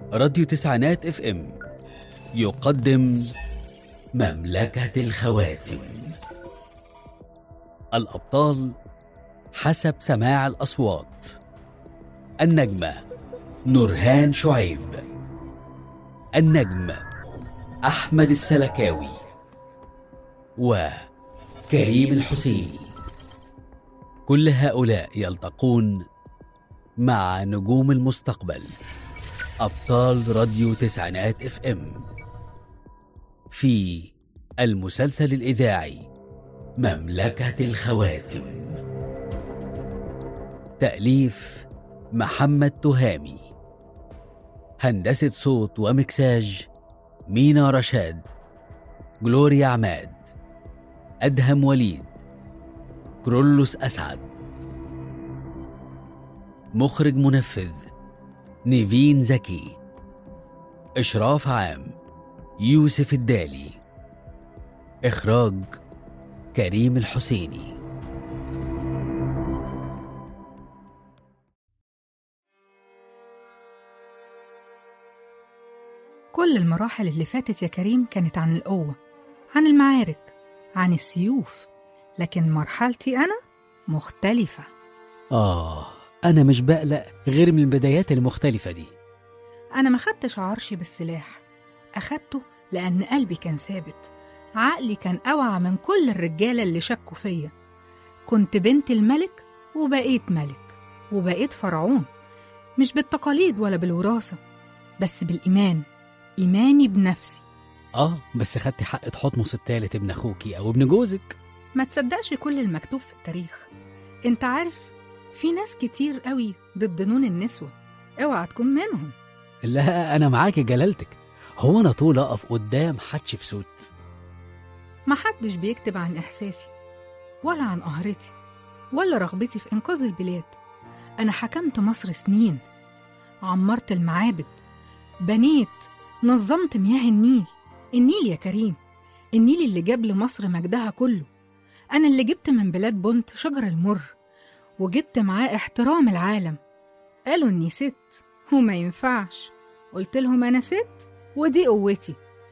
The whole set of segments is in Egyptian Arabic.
راديو تسعينات اف ام يقدم مملكة الخواتم الأبطال حسب سماع الأصوات النجمة نورهان شعيب النجم أحمد السلكاوي وكريم الحسيني كل هؤلاء يلتقون مع نجوم المستقبل أبطال راديو تسعينات اف ام في المسلسل الإذاعي مملكة الخواتم تأليف محمد تهامي هندسة صوت ومكساج مينا رشاد جلوريا عماد أدهم وليد كرولوس أسعد مخرج منفذ نيفين زكي إشراف عام يوسف الدالي إخراج كريم الحسيني كل المراحل اللي فاتت يا كريم كانت عن القوة عن المعارك عن السيوف لكن مرحلتي أنا مختلفة آه أنا مش بقلق غير من البدايات المختلفة دي أنا ما خدتش عرشي بالسلاح أخدته لأن قلبي كان ثابت عقلي كان أوعى من كل الرجالة اللي شكوا فيا كنت بنت الملك وبقيت ملك وبقيت فرعون مش بالتقاليد ولا بالوراثة بس بالإيمان إيماني بنفسي آه بس خدتي حق تحطمس التالت ابن أخوكي أو ابن جوزك ما تصدقش كل المكتوب في التاريخ انت عارف في ناس كتير قوي ضد نون النسوة اوعى تكون منهم لا أنا معاكي جلالتك هو أنا طول أقف قدام حتشبسوت ما حدش بيكتب عن إحساسي ولا عن قهرتي ولا رغبتي في إنقاذ البلاد أنا حكمت مصر سنين عمرت المعابد بنيت نظمت مياه النيل النيل يا كريم النيل اللي جاب لمصر مجدها كله أنا اللي جبت من بلاد بونت شجر المر وجبت معاه احترام العالم قالوا إني ست وما ينفعش قلت لهم أنا ست ودي قوتي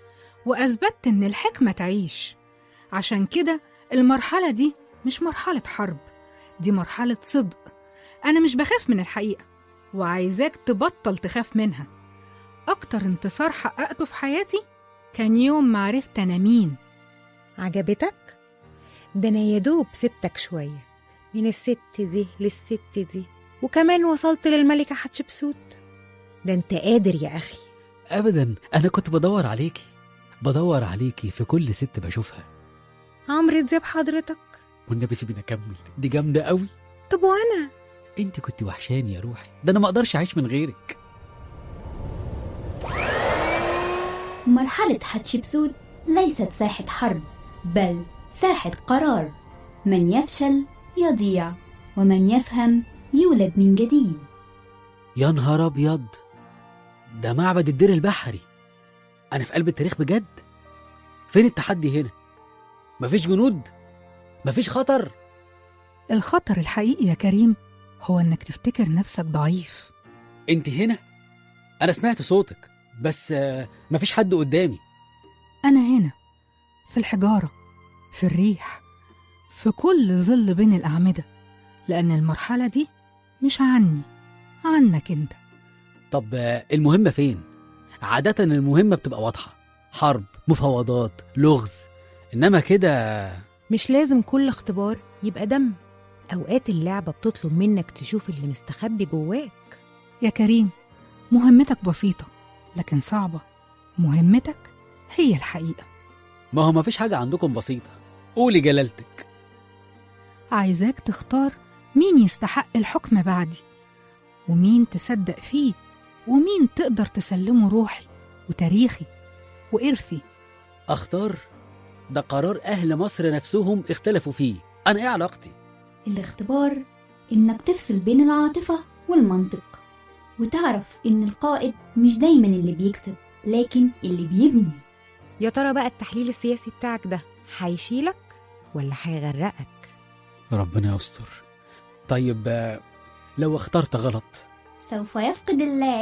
وأثبتت إن الحكمة تعيش عشان كده المرحلة دي مش مرحلة حرب دي مرحلة صدق أنا مش بخاف من الحقيقة وعايزاك تبطل تخاف منها أكتر انتصار حققته في حياتي كان يوم ما عرفت أنا مين عجبتك؟ ده أنا يدوب سبتك شوية من الست دي للست دي وكمان وصلت للملكة حتشبسوت ده انت قادر يا أخي أبدا أنا كنت بدور عليكي بدور عليكي في كل ست بشوفها عمرو دياب حضرتك والنبي سيبيني أكمل دي جامدة قوي طب وأنا أنت كنت وحشاني يا روحي ده أنا ما أقدرش أعيش من غيرك مرحلة حتشبسوت ليست ساحة حرب بل ساحة قرار من يفشل يضيع ومن يفهم يولد من جديد يا نهار أبيض ده معبد الدير البحري أنا في قلب التاريخ بجد فين التحدي هنا مفيش جنود مفيش خطر الخطر الحقيقي يا كريم هو إنك تفتكر نفسك ضعيف أنت هنا أنا سمعت صوتك بس آه، مفيش حد قدامي أنا هنا في الحجارة في الريح في كل ظل بين الأعمدة لأن المرحلة دي مش عني عنك أنت طب آه، المهمة فين؟ عادة المهمة بتبقى واضحة حرب مفاوضات لغز إنما كده مش لازم كل اختبار يبقى دم أوقات اللعبة بتطلب منك تشوف اللي مستخبي جواك يا كريم مهمتك بسيطة لكن صعبة مهمتك هي الحقيقة ما هو مفيش حاجة عندكم بسيطة قولي جلالتك عايزاك تختار مين يستحق الحكم بعدي ومين تصدق فيه ومين تقدر تسلمه روحي وتاريخي وإرثي أختار ده قرار أهل مصر نفسهم اختلفوا فيه أنا إيه علاقتي؟ الاختبار إنك تفصل بين العاطفة والمنطق وتعرف إن القائد مش دايما اللي بيكسب لكن اللي بيبني يا ترى بقى التحليل السياسي بتاعك ده هيشيلك ولا هيغرقك ربنا يستر طيب آه، لو اخترت غلط سوف يفقد اللاعب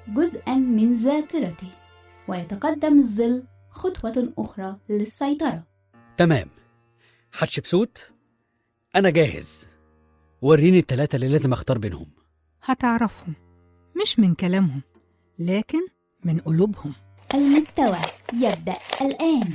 جزءا من ذاكرته ويتقدم الظل خطوة أخرى للسيطرة تمام حتشبسوت أنا جاهز وريني التلاتة اللي لازم أختار بينهم هتعرفهم مش من كلامهم لكن من قلوبهم المستوى يبدأ الآن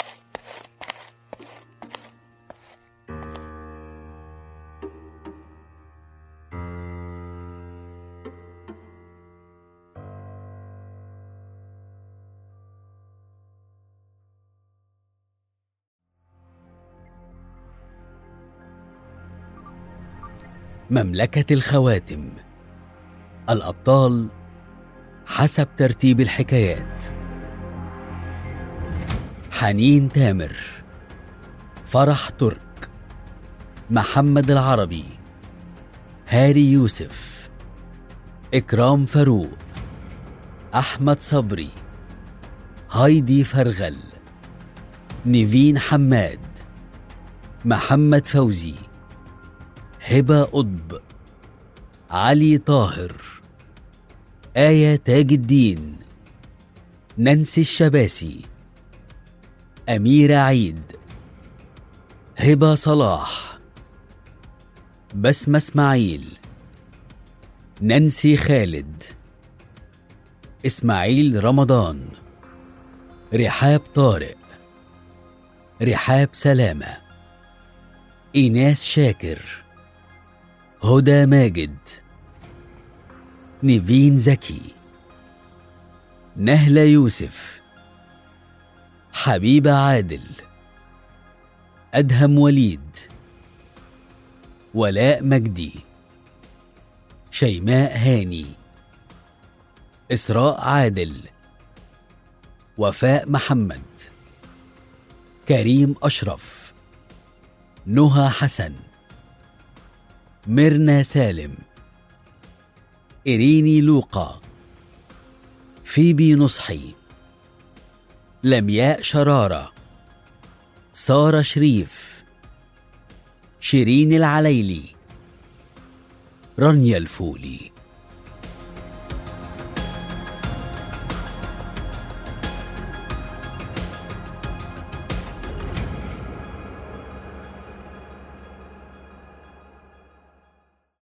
مملكة الخواتم الأبطال حسب ترتيب الحكايات حنين تامر فرح ترك محمد العربي هاري يوسف إكرام فاروق أحمد صبري هايدي فرغل نيفين حماد محمد فوزي هبة قطب علي طاهر آية تاج الدين نانسي الشباسي أميرة عيد هبة صلاح بسمة إسماعيل نانسي خالد إسماعيل رمضان رحاب طارق رحاب سلامة إيناس شاكر هدى ماجد نيفين زكي نهلة يوسف حبيبة عادل أدهم وليد ولاء مجدي شيماء هاني إسراء عادل وفاء محمد كريم أشرف نهى حسن ميرنا سالم إريني لوقا فيبي نصحي لمياء شرارة سارة شريف شيرين العليلي رانيا الفولي